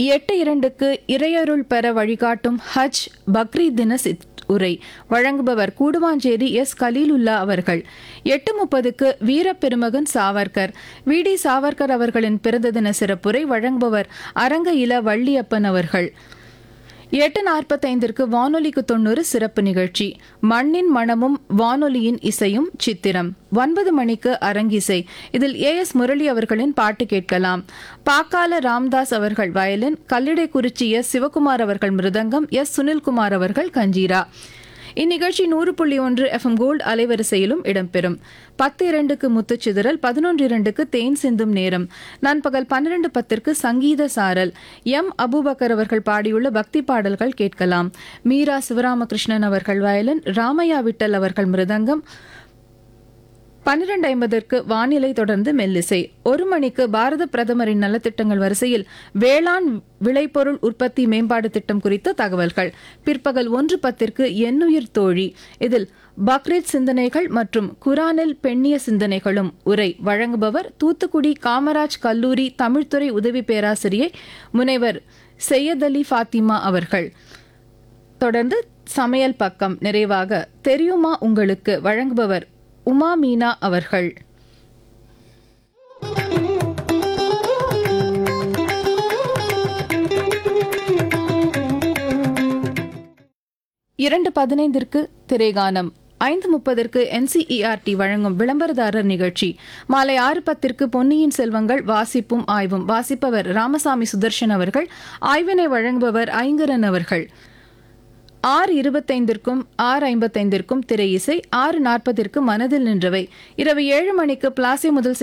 எட்டு இரண்டுக்கு இறையருள் பெற வழிகாட்டும் ஹஜ் பக்ரீத் தின சித் உரை வழங்குபவர் கூடுவாஞ்சேரி எஸ் கலீலுல்லா அவர்கள் எட்டு முப்பதுக்கு வீரப்பெருமகன் சாவர்கர் வி டி சாவர்கர் அவர்களின் பிறந்த தின சிறப்புரை வழங்குபவர் அரங்க இல வள்ளியப்பன் அவர்கள் எட்டு நாற்பத்தைந்திற்கு வானொலிக்கு தொண்ணூறு சிறப்பு நிகழ்ச்சி மண்ணின் மணமும் வானொலியின் இசையும் சித்திரம் ஒன்பது மணிக்கு அரங்கிசை இதில் ஏ எஸ் முரளி அவர்களின் பாட்டு கேட்கலாம் பாக்கால ராம்தாஸ் அவர்கள் வயலின் கல்லிடைக்குறிச்சி எஸ் சிவகுமார் அவர்கள் மிருதங்கம் எஸ் சுனில்குமார் அவர்கள் கஞ்சீரா இந்நிகழ்ச்சி நூறு புள்ளி ஒன்று எஃப்எம் கோல்டு அலைவரிசையிலும் இடம்பெறும் பத்து இரண்டுக்கு முத்துச்சிதறல் பதினொன்று இரண்டுக்கு தேன் சிந்தும் நேரம் நண்பகல் பன்னிரண்டு பத்திற்கு சங்கீத சாரல் எம் அபூபக்கர் அவர்கள் பாடியுள்ள பக்தி பாடல்கள் கேட்கலாம் மீரா சிவராமகிருஷ்ணன் அவர்கள் வயலின் ராமையா விட்டல் அவர்கள் மிருதங்கம் பன்னிரண்டு ஐம்பதற்கு வானிலை தொடர்ந்து மெல்லிசை ஒரு மணிக்கு பாரத பிரதமரின் நலத்திட்டங்கள் வரிசையில் வேளாண் விளைபொருள் உற்பத்தி மேம்பாடு திட்டம் குறித்த தகவல்கள் பிற்பகல் ஒன்று பத்திற்கு எண்ணுயிர் தோழி இதில் பக்ரீத் சிந்தனைகள் மற்றும் குரானில் பெண்ணிய சிந்தனைகளும் உரை வழங்குபவர் தூத்துக்குடி காமராஜ் கல்லூரி தமிழ்துறை உதவி பேராசிரியை முனைவர் செய்யத் அலி ஃபாத்திமா அவர்கள் தொடர்ந்து சமையல் பக்கம் நிறைவாக தெரியுமா உங்களுக்கு வழங்குபவர் உமா மீனா அவர்கள் இரண்டு பதினைந்திற்கு திரைகானம் ஐந்து முப்பதற்கு என்சிஇஆர்டி வழங்கும் விளம்பரதாரர் நிகழ்ச்சி மாலை ஆறு பத்திற்கு பொன்னியின் செல்வங்கள் வாசிப்பும் ஆய்வும் வாசிப்பவர் ராமசாமி சுதர்ஷன் அவர்கள் ஆய்வினை வழங்குபவர் ஐங்கரன் அவர்கள் ஆறு இருபத்தைந்திற்கும் ஆறு ஐம்பத்தைந்திற்கும் திரை இசை ஆறு நாற்பதிற்கு மனதில் நின்றவை இரவு ஏழு மணிக்கு பிளாசி முதல்